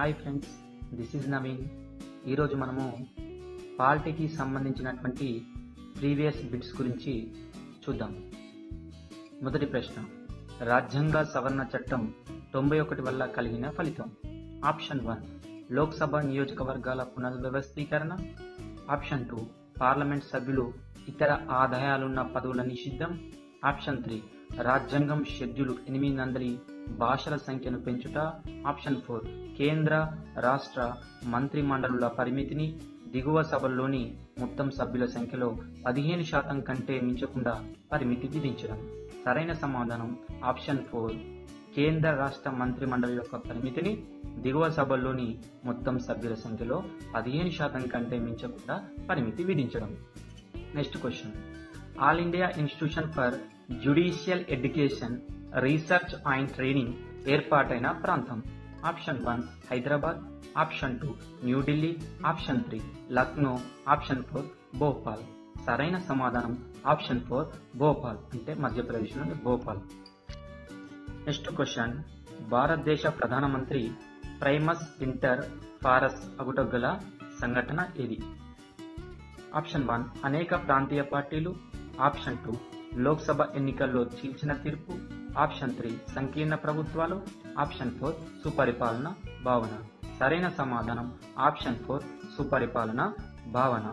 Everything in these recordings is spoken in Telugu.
Hi friends this is Naveen ఈరోజు మనము పాలిటీకి సంబంధించినటువంటి ప్రీవియస్ బిట్స్ గురించి చూద్దాం మొదటి ప్రశ్న రాజ్యాంగ సవరణ చట్టం తొంభై ఒకటి వల్ల కలిగిన ఫలితం ఆప్షన్ వన్ లోక్సభ నియోజకవర్గాల పునర్వ్యవస్థీకరణ ఆప్షన్ టూ పార్లమెంట్ సభ్యులు ఇతర ఆదాయాలున్న పదవుల నిషిద్ధం ఆప్షన్ త్రీ రాజ్యాంగం షెడ్యూల్ ఎనిమిది వందలి భాషల సంఖ్యను పెంచుట ఆప్షన్ ఫోర్ కేంద్ర రాష్ట్ర మంత్రి మండలుల పరిమితిని దిగువ సభల్లోని మొత్తం సభ్యుల సంఖ్యలో పదిహేను శాతం కంటే మించకుండా పరిమితి విధించడం సరైన సమాధానం ఆప్షన్ ఫోర్ కేంద్ర రాష్ట్ర మంత్రి మండలి యొక్క పరిమితిని దిగువ సభల్లోని మొత్తం సభ్యుల సంఖ్యలో పదిహేను శాతం కంటే మించకుండా పరిమితి విధించడం next question all India institution for judicial education research and training ఏర్పాటైన ప్రాంతం option one Hyderabad option two New Delhi option three Lucknow option four Bhopal సరైన సమాధానం ఆప్షన్ ఫోర్ భోపాల్ అంటే మధ్యప్రదేశ్లోని భోపాల్ నెక్స్ట్ క్వశ్చన్ భారతదేశ ప్రధానమంత్రి ప్రైమస్ ఇంటర్ ఫారస్ అగుటగల సంఘటన ఏది ఆప్షన్ వన్ అనేక ప్రాంతీయ పార్టీలు ఆప్షన్ టూ లోక్సభ ఎన్నికల్లో చీల్చిన తీర్పు ఆప్షన్ త్రీ సంకీర్ణ ప్రభుత్వాలు ఆప్షన్ ఫోర్ సుపరిపాలన భావన సరైన సమాధానం ఆప్షన్ ఫోర్ సుపరిపాలన భావన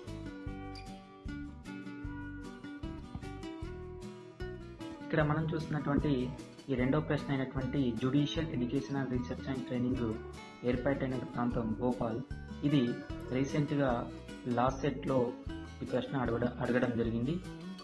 ఇక్కడ మనం చూస్తున్నటువంటి ఈ రెండో ప్రశ్న అయినటువంటి judicial education and research and training ఏర్పాటైన ప్రాంతం భోపాల్ ఇది రీసెంట్గా లాస్ట్ సెట్లో ఈ ప్రశ్న అడగడం అడగడం జరిగింది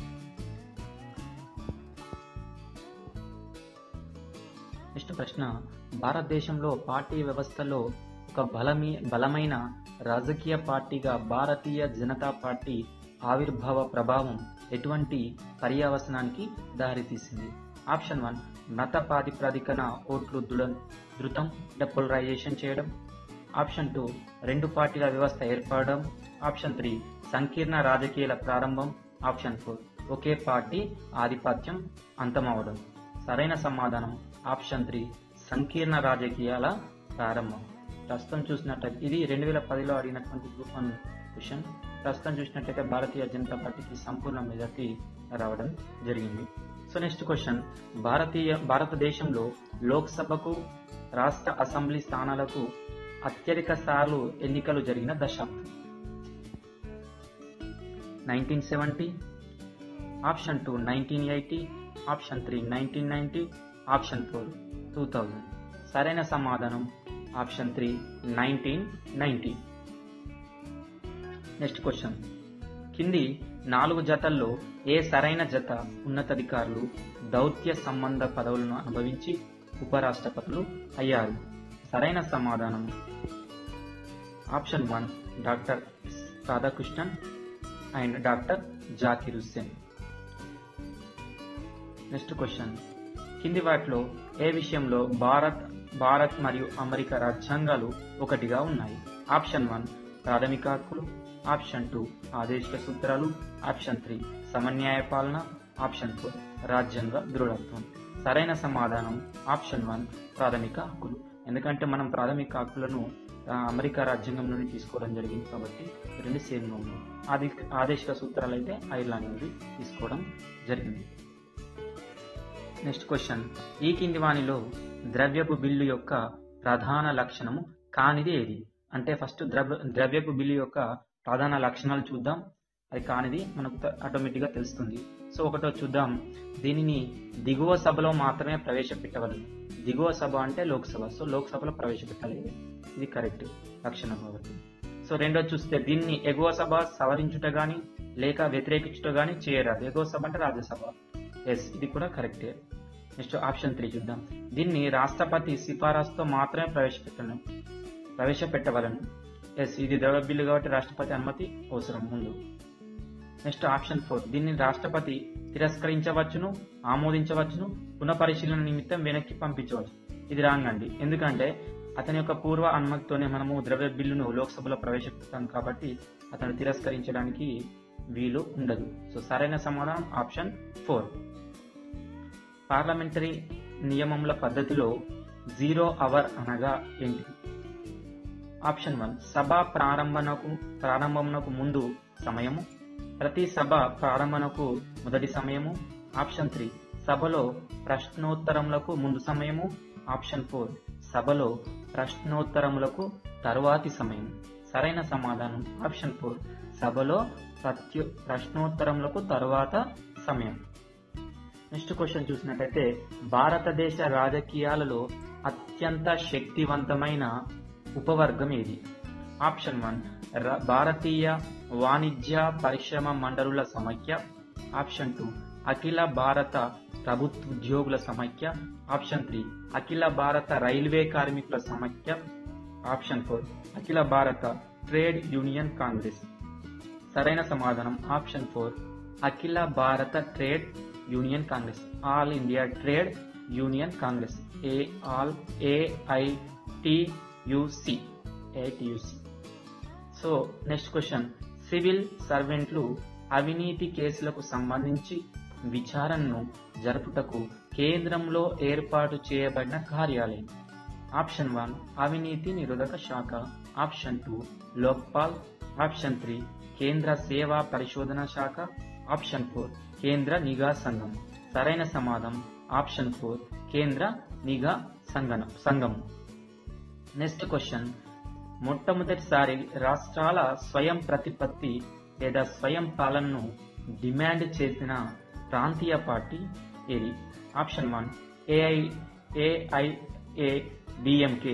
నెక్స్ట్ ప్రశ్న భారతదేశంలో పార్టీ వ్యవస్థలో ఒక బలమీ బలమైన రాజకీయ పార్టీగా భారతీయ జనతా పార్టీ ఆవిర్భావ ప్రభావం ఎటువంటి పర్యావసనానికి దారితీసింది ఆప్షన్ వన్ మత ప్రాతిపదికన ఓట్లు దృఢ ధృతం డెపోలరైజేషన్ చేయడం ఆప్షన్ టూ రెండు పార్టీల వ్యవస్థ ఏర్పడడం ఆప్షన్ త్రీ సంకీర్ణ రాజకీయాల ప్రారంభం ఆప్షన్ ఫోర్ ఒకే పార్టీ ఆధిపత్యం అంతమవడం సరైన సమాధానం ఆప్షన్ త్రీ సంకీర్ణ రాజకీయాల ప్రారంభం ప్రస్తుతం చూసినట్టయితే ఇది రెండు వేల పదిలో అడిగినటువంటి గ్రూప్ వన్ క్వశ్చన్ ప్రస్తుతం చూసినట్టయితే భారతీయ జనతా పార్టీకి సంపూర్ణ మెజార్టీ రావడం జరిగింది సో నెక్స్ట్ క్వశ్చన్ భారతీయ భారతదేశంలో లోక్సభకు రాష్ట్ర అసెంబ్లీ స్థానాలకు అత్యధిక సార్లు ఎన్నికలు జరిగిన దశాబ్దం nineteen seventy option two nineteen eighty option three nineteen ninety option four two thousand సరైన సమాధానం option three nineteen ninety next question కింది నాలుగు జతల్లో ఏ సరైన జత ఉన్నతాధికారులు దౌత్య సంబంధ పదవులను అనుభవించి ఉపరాష్ట్రపతులు అయ్యారు సరైన సమాధానం option one doctor Radhakrishnan and doctor Zakir Hussain next question కింది వాటిలో ఏ విషయంలో భారత్ భారత్ మరియు అమెరికా రాజ్యాంగాలు ఒకటిగా ఉన్నాయి ఆప్షన్ వన్ ప్రాథమిక హక్కులు ఆప్షన్ టూ ఆదేశిక సూత్రాలు ఆప్షన్ త్రీ సమన్యాయ పాలన ఆప్షన్ ఫోర్ రాజ్యాంగ దృఢత్వం సరైన సమాధానం ఆప్షన్ వన్ ప్రాథమిక హక్కులు ఎందుకంటే మనం ప్రాథమిక హక్కులను అమెరికా రాజ్యాంగం నుండి తీసుకోవడం జరిగింది కాబట్టి రెండు సేమ్గా ఉన్నాయి ఆది ఆదేశిక సూత్రాలు అయితే ఐర్లాండ్ నుండి తీసుకోవడం జరిగింది నెక్స్ట్ క్వశ్చన్ ఈ కింది వాణిలో ద్రవ్యపు బిల్లు యొక్క ప్రధాన లక్షణము కానిది ఏది అంటే ఫస్ట్ ద్రవ్య ద్రవ్యపు బిల్లు యొక్క ప్రధాన లక్షణాలు చూద్దాం అది కానిది మనకు ఆటోమేటిక్గా తెలుస్తుంది సో ఒకటో చూద్దాం దీనిని దిగువ సభలో మాత్రమే ప్రవేశపెట్టవలను దిగువ సభ అంటే లోక్సభ సో లోక్సభలో ప్రవేశపెట్టాలి ఇది కరెక్ట్ లక్షణం కాబట్టి సో రెండో చూస్తే దీన్ని ఎగువ సభ సవరించుట గాని లేక వ్యతిరేకించుట గాని చేయరాదు ఎగువ సభ అంటే రాజ్యసభ ఎస్ ఇది కూడా కరెక్టే నెక్స్ట్ ఆప్షన్ త్రీ చూద్దాం దీన్ని రాష్ట్రపతి సిఫారసుతో మాత్రమే ప్రవేశపెట్టను ప్రవేశపెట్టవలను ఎస్ ఇది ద్రవ్య బిల్లు కాబట్టి రాష్ట్రపతి అనుమతి అవసరం ముందు నెక్స్ట్ ఆప్షన్ ఫోర్ దీన్ని రాష్ట్రపతి తిరస్కరించవచ్చును ఆమోదించవచ్చును పునఃపరిశీలన నిమిత్తం వెనక్కి పంపించవచ్చు ఇది రాంగ్ అండి ఎందుకంటే అతని యొక్క పూర్వ అనుమతితోనే మనము ద్రవ్య బిల్లును లోక్సభలో ప్రవేశపెడతాం కాబట్టి అతను తిరస్కరించడానికి వీలు ఉండదు సో సరైన సమాధానం ఆప్షన్ ఫోర్ పార్లమెంటరీ నియమముల పద్ధతిలో జీరో అవర్ అనగా ఏంటి ఆప్షన్ వన్ సభ ప్రారంభనకు ప్రారంభమునకు ముందు సమయము ప్రతి సభ ప్రారంభనకు మొదటి సమయము ఆప్షన్ త్రీ సభలో ప్రశ్నోత్తరములకు ముందు సమయము ఆప్షన్ ఫోర్ సభలో ప్రశ్నోత్తరములకు తరువాతి సమయం సరైన సమాధానం ఆప్షన్ ఫోర్ సభలో ప్రత్యు ప్రశ్నోత్తరములకు తరువాత సమయం నెక్స్ట్ క్వశ్చన్ చూసినట్టయితే భారతదేశ రాజకీయాలలో అత్యంత శక్తివంతమైన ఉపవర్గం ఏది ఆప్షన్ వన్ భారతీయ వాణిజ్య పరిశ్రమ మండలుల సమైక్య ఆప్షన్ టూ అఖిల భారత ప్రభుత్వ ఉద్యోగుల సమైక్య ఆప్షన్ త్రీ అఖిల భారత రైల్వే కార్మికుల సమైక్య ఆప్షన్ ఫోర్ అఖిల భారత ట్రేడ్ యూనియన్ కాంగ్రెస్ సరైన సమాధానం ఆప్షన్ ఫోర్ అఖిల భారత trade union congress all India trade union congress A all AITUC AITUC so next question civil సర్వెంట్లు అవినీతి కేసులకు సంబంధించి విచారణను జరుపుటకు కేంద్రంలో ఏర్పాటు చేయబడిన కార్యాలయం ఆప్షన్ వన్ అవినీతి నిరోధక శాఖ option two Lokpal option three కేంద్ర సేవా పరిశోధన శాఖ ఆప్షన్ ఫోర్ కేంద్ర నిఘా సంఘం సరైన సమాధానం ఆప్షన్ ఫోర్ కేంద్ర నిఘా సంఘం సంఘం నెక్స్ట్ క్వశ్చన్ మొట్టమొదటిసారి రాష్ట్రాల స్వయం ప్రతిపత్తి లేదా స్వయం పాలనను డిమాండ్ చేసిన ప్రాంతీయ పార్టీ ఏది option one AI AIA DMK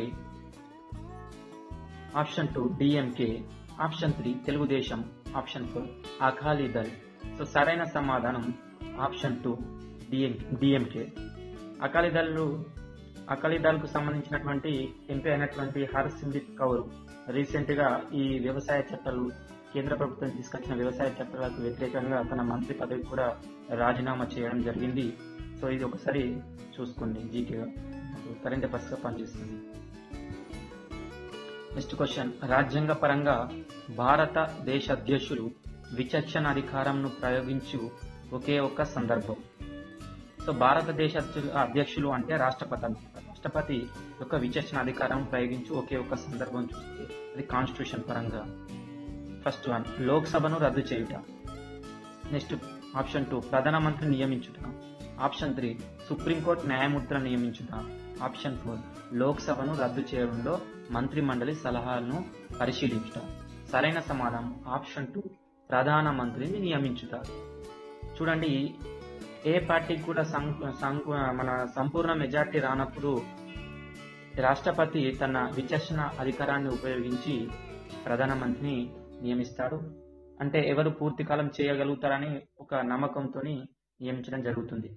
option two DMK option three Telugu Desam option four Akali Dal so సరైన సమాధానం ఆప్షన్ టూ డిఎం డిఎంకే అకాలీదళ్ళు అకాలీదళ్కు సంబంధించినటువంటి ఎంపీ అయినటువంటి హర్సిమ్రిత్ కౌర్ రీసెంట్ గా ఈ వ్యవసాయ చట్టాలు కేంద్ర ప్రభుత్వం తీసుకొచ్చిన వ్యవసాయ చట్టాలకు వ్యతిరేకంగా తన మంత్రి పదవి కూడా రాజీనామా చేయడం జరిగింది సో ఇది ఒకసారి చూసుకోండి జీకే కరెంట్ అఫైర్స్ గా పనిచేస్తుంది నెక్స్ట్ క్వశ్చన్ రాజ్యాంగ పరంగా భారతదేశ అధ్యక్షులు విచక్షణ అధికారంను ప్రయోగించు ఒకే ఒక్క సందర్భం సో భారతదేశ అధ్యక్షులు అంటే రాష్ట్రపతి అన్నమాట రాష్ట్రపతి యొక్క విచక్షణ అధికారం ప్రయోగించి ఒకే ఒక్క సందర్భం చూస్తే అది కాన్స్టిట్యూషన్ పరంగా ఫస్ట్ వన్ లోక్సభను రద్దు చేయుట నెక్స్ట్ ఆప్షన్ టూ ప్రధానమంత్రి నియమించుట ఆప్షన్ త్రీ సుప్రీంకోర్టు న్యాయమూర్తులను నియమించుట ఆప్షన్ ఫోర్ లోక్సభను రద్దు చేయడంలో మంత్రి మండలి సలహాలను పరిశీలించుట సరైన సమాధానం ఆప్షన్ టూ ప్రధానమంత్రిని నియమించుట చూడండి ఏ పార్టీకి కూడా మన సంపూర్ణ మెజార్టీ రానప్పుడు రాష్ట్రపతి తన విచక్షణ అధికారాన్ని ఉపయోగించి ప్రధానమంత్రిని నియమిస్తాడు అంటే ఎవరు పూర్తి కాలం చేయగలుగుతారని ఒక నమ్మకంతో నియమించడం జరుగుతుంది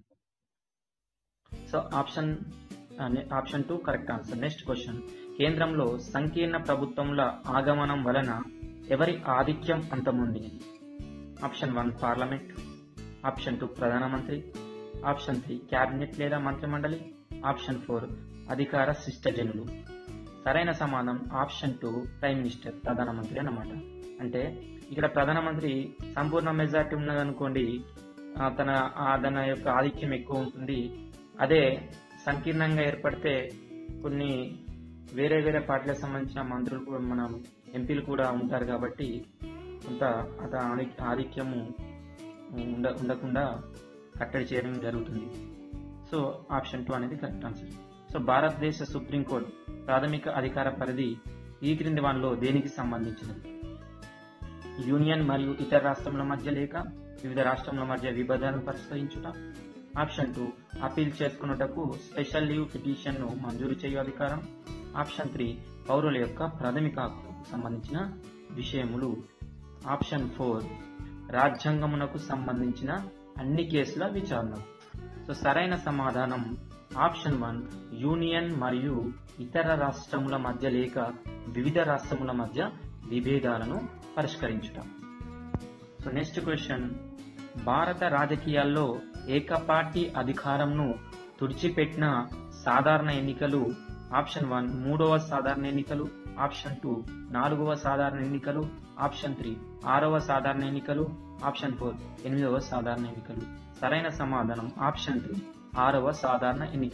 so option option two correct answer next question కేంద్రంలో సంకీర్ణ ప్రభుత్వంల ఆగమనం వలన ఎవరి ఆధిక్యం అంతముంది option one parliament option two ప్రధానమంత్రి ఆప్షన్ త్రీ క్యాబినెట్ లేదా మంత్రిమండలి ఆప్షన్ ఫోర్ అధికార శిష్టజనులు సరైన సమాధానం ఆప్షన్ టూ ప్రైమ్ మినిస్టర్ ప్రధానమంత్రి అన్నమాట అంటే ఇక్కడ ప్రధానమంత్రి సంపూర్ణ మెజార్టీ ఉన్నదనుకోండి తన తన యొక్క ఆధిక్యం ఎక్కువ ఉంటుంది అదే సంకీర్ణంగా ఏర్పడితే కొన్ని వేరే వేరే పార్టీలకు సంబంధించిన మంత్రులు కూడా మన ఎంపీలు కూడా ఉంటారు కాబట్టి కొంత అతని ఆధిక్యము ఉండ ఉండకుండా కట్టడి చేయడం జరుగుతుంది సో ఆప్షన్ టూ అనేది కరెక్ట్ ఆన్సర్ సో భారతదేశ సుప్రీంకోర్టు ప్రాథమిక అధికార పరిధి ఈ క్రింది వానిలో దేనికి సంబంధించినది యూనియన్ మరియు ఇతర రాష్ట్రముల మధ్య లేక వివిధ రాష్ట్రముల మధ్య విభేదాలను పరిష్కరించుట ఆప్షన్ టూ అపీల్ చేసుకున్నటకు స్పెషల్ లీవ్ పిటిషన్ ను మంజూరు చేయు అధికారం ఆప్షన్ త్రీ పౌరుల యొక్క ప్రాథమిక హక్కులకు సంబంధించిన విషయములు ఆప్షన్ ఫోర్ రాజ్యాంగమునకు సంబంధించిన అన్ని కేసుల విచారణ సో సరైన సమాధానం ఆప్షన్ వన్ యూనియన్ మరియు ఇతర రాష్ట్రముల మధ్య లేక వివిధ రాష్ట్రముల మధ్య విభేదాలను పరిష్కరించుట సో నెక్స్ట్ క్వశ్చన్ భారత రాజకీయాల్లో ఏకపార్టీ అధికారంను తుడిచిపెట్టిన సాధారణ ఎన్నికలు ఆప్షన్ వన్ మూడవ సాధారణ ఎన్నికలు ఆప్షన్ టూ నాలుగవ సాధారణ ఎన్నికలు ఆప్షన్ త్రీ ఆరవ సాధారణ ఎన్నికలు ఆప్షన్ ఫోర్ ఎనిమిదవ సాధారణ ఎన్నికలు సరైన సమాధానం ఆప్షన్ త్రీ ఆరవ సాధారణ ఎన్నికలు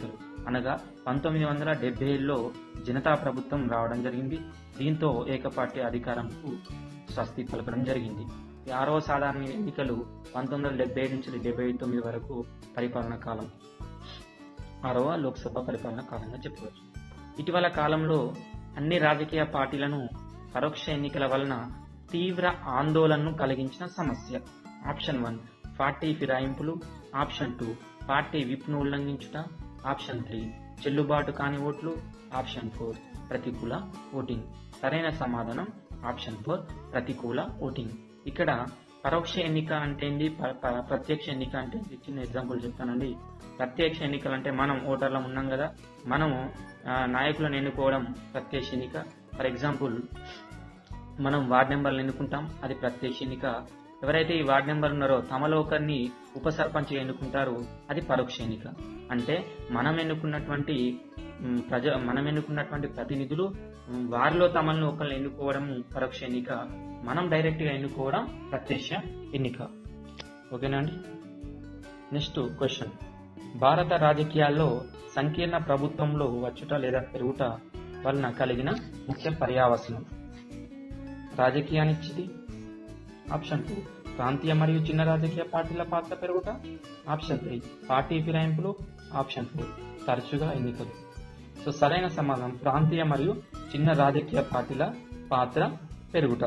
అనగా పంతొమ్మిది వందల డెబ్బై ఏడులో జనతా ప్రభుత్వం రావడం జరిగింది దీంతో ఏకపార్టీ అధికారంకు స్వస్తి పలకడం జరిగింది ఈ ఆరవ సాధారణ ఎన్నికలు పంతొమ్మిది వందల డెబ్బై ఏడు నుంచి డెబ్బై తొమ్మిది వరకు పరిపాలన కాలం ఆరవ లోక్సభ పరిపాలన కాలంగా చెప్పవచ్చు ఇటీవల కాలంలో అన్ని రాజకీయ పార్టీలను పరోక్ష ఎన్నికల వలన తీవ్ర ఆందోళనను కలిగించిన సమస్య ఆప్షన్ వన్ పార్టీ ఫిరాయింపులు ఆప్షన్ టూ పార్టీ విప్ను ఉల్లంఘించుట ఆప్షన్ త్రీ చెల్లుబాటు కాని ఓట్లు ఆప్షన్ ఫోర్ ప్రతికూల ఓటింగ్ సరైన సమాధానం ఆప్షన్ ఫోర్ ప్రతికూల ఓటింగ్ ఇక్కడ పరోక్ష ఎన్నిక అంటే ఏంటి ప- ప- ప్రత్యక్ష ఎన్నిక అంటే ఏంటి? చిన్న ఎగ్జాంపుల్ చెప్తానండి ప్రత్యక్ష ఎన్నికలు అంటే మనం ఓటర్లం ఉన్నాం కదా మనము ఆ, నాయకులను ఎన్నుకోవడం ప్రత్యక్ష ఎన్నిక ఫర్ ఎగ్జాంపుల్ మనం వార్డ్ నెంబర్లు ఎన్నుకుంటాం అది ప్రత్యక్ష ఎన్నిక ఎవరైతే ఈ వార్డ్ నెంబర్ ఉన్నారో తమలో ఒకరిని ఉప సర్పంచ్ ఎన్నుకుంటారు అది పరోక్ష ఎన్నిక అంటే మనం ఎన్నుకున్నటువంటి మ్, ప్రజ మనం ఎన్నుకున్నటువంటి ప్రతినిధులు మ్, వారిలో తమను ఒకరిని ఎన్నుకోవడం పరోక్ష ఎన్నిక మనం డైరెక్ట్ గా ఎన్నుకోవడం ప్రత్యక్ష ఎన్నిక ఓకేనా అండి నెక్స్ట్ క్వశ్చన్ భారత రాజకీయాల్లో సంకీర్ణ ప్రభుత్వంలో వచ్చుట లేదా పెరుగుట వలన కలిగిన ముఖ్య పర్యావసనం రాజకీయానిచ్చిది ఆప్షన్ టూ ప్రాంతీయ మరియు చిన్న రాజకీయ పార్టీల పాత్ర పెరుగుట ఆప్షన్ త్రీ పార్టీ ఫిరాయింపులు ఆప్షన్ ఫోర్ తరచుగా ఎన్నికలు సో సరైన సమాధానం ప్రాంతీయ మరియు చిన్న రాజకీయ పార్టీల పాత్ర పెరుగుట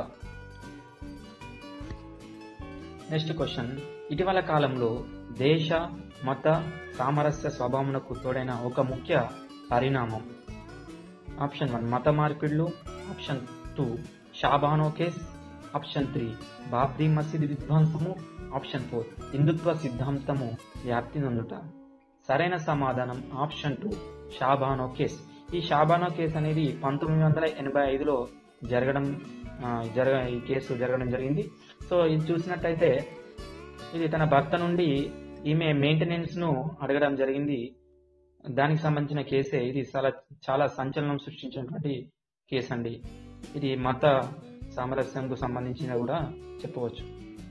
నెక్స్ట్ క్వశ్చన్ ఇటీవల కాలంలో దేశ మత సామరస్య స్వభావమునకు తోడైన ఒక ముఖ్య పరిణామం ఆప్షన్ వన్ మత మార్పిడ్లు option two Shah Bano case option three Babri Masjid విధ్వంసము ఆప్షన్ ఫోర్ హిందుత్వ సిద్ధాంతము వ్యాప్తి నొందుట సరైన సమాధానం ఆప్షన్ టూ షాబానో కేస్ ఈ షాబానో కేస్ అనేది పంతొమ్మిది వందల ఎనభై ఐదులో జరగడం ఆ, జరగ ఈ కేసు జరగడం జరిగింది సో ఇది చూసినట్టయితే ఇది తన భర్త నుండి ఈమె మెయింటెనెన్స్ ను అడగడం జరిగింది దానికి సంబంధించిన కేసే ఇది చాలా చాలా సంచలనం సృష్టించినటువంటి కేసు అండి ఇది మత సామరస్యంకు సంబంధించిన కూడా చెప్పవచ్చు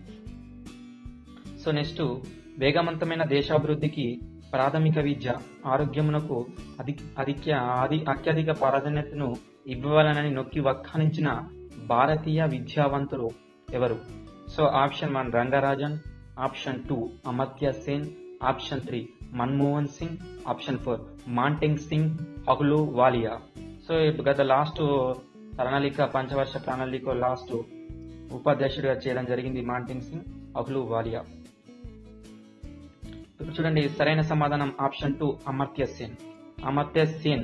సో నెక్స్ట్ వేగవంతమైన దేశాభివృద్ధికి ప్రాథమిక విద్య ఆరోగ్యమునకు అధి అధిక ఆది అత్యధిక ప్రాధాన్యతను ఇవ్వాలనని నొక్కి వక్కానించిన భారతీయ విద్యావంతులు ఎవరు so option one Rangarajan option two Amartya Sen option three Manmohan Singh option four Montek Singh Ahluwalia so ఇప్పుడు గత లాస్ట్ ప్రణాళిక పంచవర్ష ప్రణాళిక లాస్ట్ ఉపాధ్యక్షుడిగా చేయడం జరిగింది మాంటెంగ్ సింగ్ అహ్లు వాలియా ఇప్పుడు చూడండి సరైన సమాధానం ఆప్షన్ టూ అమర్త్య సేన్ అమర్త్య సేన్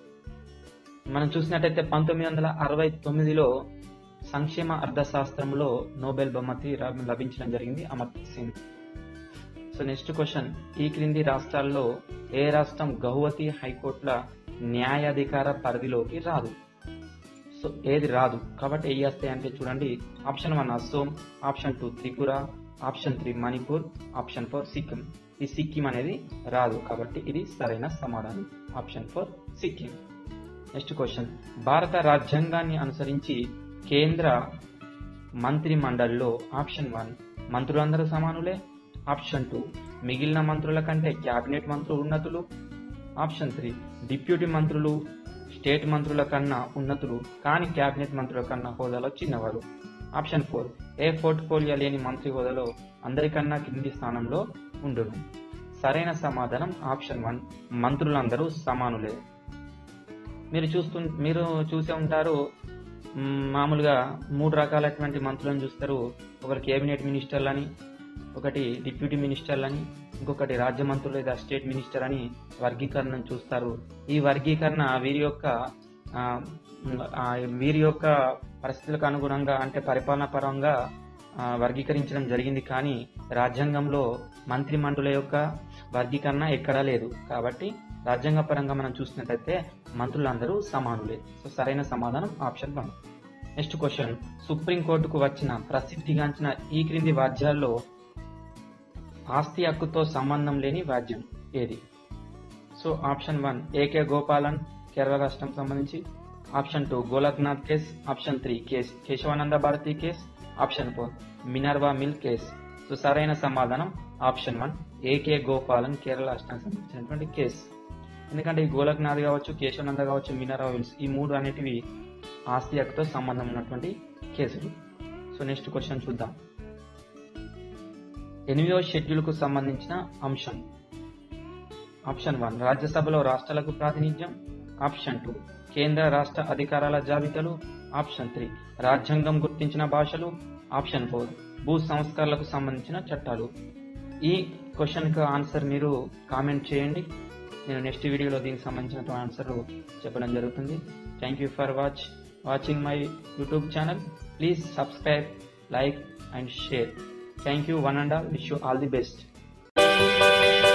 మనం చూసినట్టయితే పంతొమ్మిది వందల అరవై తొమ్మిదిలో సంక్షేమ అర్థశాస్త్రంలో నోబెల్ బహుమతి ర- లభించడం జరిగింది Amartya Sen so next question ఈ క్రింది రాష్ట్రాల్లో ఏ రాష్ట్రం గౌహతి హైకోర్టుల న్యాయాధికార పరిధిలోకి రాదు సో ఏది రాదు కాబట్టి ఏ వస్తాయి అంటే చూడండి option one Assam option two Tripura option three Manipur option four Sikkim ఈ సిక్కిం అనేది రాదు కాబట్టి ఇది సరైన సమాధానం option four Sikkim next question భారత రాజ్యాంగాన్ని అనుసరించి కేంద్ర మంత్రి మండలిలో ఆప్షన్ వన్ మంత్రులందరూ సమానులే ఆప్షన్ టూ మిగిలిన మంత్రుల కంటే క్యాబినెట్ మంత్రులు ఉన్నతులు ఆప్షన్ త్రీ డిప్యూటీ మంత్రులు స్టేట్ మంత్రుల కన్నా ఉన్నతులు కానీ క్యాబినెట్ మంత్రుల కన్నా హోదాలో చిన్నవారు ఆప్షన్ ఫోర్ ఏ పోర్ట్ఫోలియో లేని మంత్రి హోదాలో అందరికన్నా కింది స్థానంలో ఉండును సరైన సమాధానం ఆప్షన్ వన్ మంత్రులందరూ సమానులే మీరు చూస్తు మీరు చూసే ఉంటారు మ్, మామూలుగా మూడు రకాలైనటువంటి మంత్రులను చూస్తారు ఒకరు కేబినెట్ మినిస్టర్లని ఒకటి డిప్యూటీ మినిస్టర్లని ఇంకొకటి రాజ్య మంత్రులు లేదా స్టేట్ మినిస్టర్ అని వర్గీకరణను చూస్తారు ఈ వర్గీకరణ వీరి యొక్క ఆ, ఆ, వీరి యొక్క పరిస్థితులకు అనుగుణంగా అంటే పరిపాలన పరంగా ఆ, వర్గీకరించడం జరిగింది కానీ రాజ్యాంగంలో మంత్రి మండలి యొక్క వర్గీకరణ ఎక్కడా లేదు కాబట్టి రాజ్యాంగ పరంగా మనం చూసినట్లయితే మంత్రులందరూ సమానులే సో సరైన సమాధానం ఆప్షన్ వన్ నెక్స్ట్ క్వశ్చన్ సుప్రీంకోర్టుకు వచ్చిన ప్రసిద్ధిగాంచిన ఈ క్రింది వాద్యాల్లో ఆస్తి హక్కుతో సంబంధం లేని వాద్యం ఏది so option one AK Gopalan Kerala రాష్ట్రం సంబంధించి option two Golaknath case option three case Kesavananda Bharati case option four Minerva mill case so సరైన సమాధానం option one AK Gopalan Kerala రాష్ట్రానికి సంబంధించినటువంటి కేస్ ఎందుకంటే ఈ గోలక్నాథ్ కావచ్చు కేశవనంద కావచ్చు మినరా విల్స్ ఈ మూడు అనేటివి ఆస్తి హక్కుతో సంబంధం ఉన్నటువంటి కేసులు సో నెక్స్ట్ క్వశ్చన్ చూద్దాం ఎనిమిదవ షెడ్యూల్కు సంబంధించిన అంశం ఆప్షన్ వన్ రాజ్యసభలో రాష్ట్రాలకు ప్రాతినిధ్యం ఆప్షన్ టూ కేంద్ర రాష్ట్ర అధికారాల జాబితాలు ఆప్షన్ త్రీ రాజ్యాంగం గుర్తించిన భాషలు ఆప్షన్ ఫోర్ భూ సంస్కరణలకు సంబంధించిన చట్టాలు ఈ క్వశ్చన్కి ఆన్సర్ మీరు కామెంట్ చేయండి నేను నెక్స్ట్ వీడియోలో దీనికి సంబంధించిన ఆన్సర్ చెప్పడం జరుగుతుంది thank you for watch watching my YouTube channel please subscribe like and share thank you one and all wish you all the best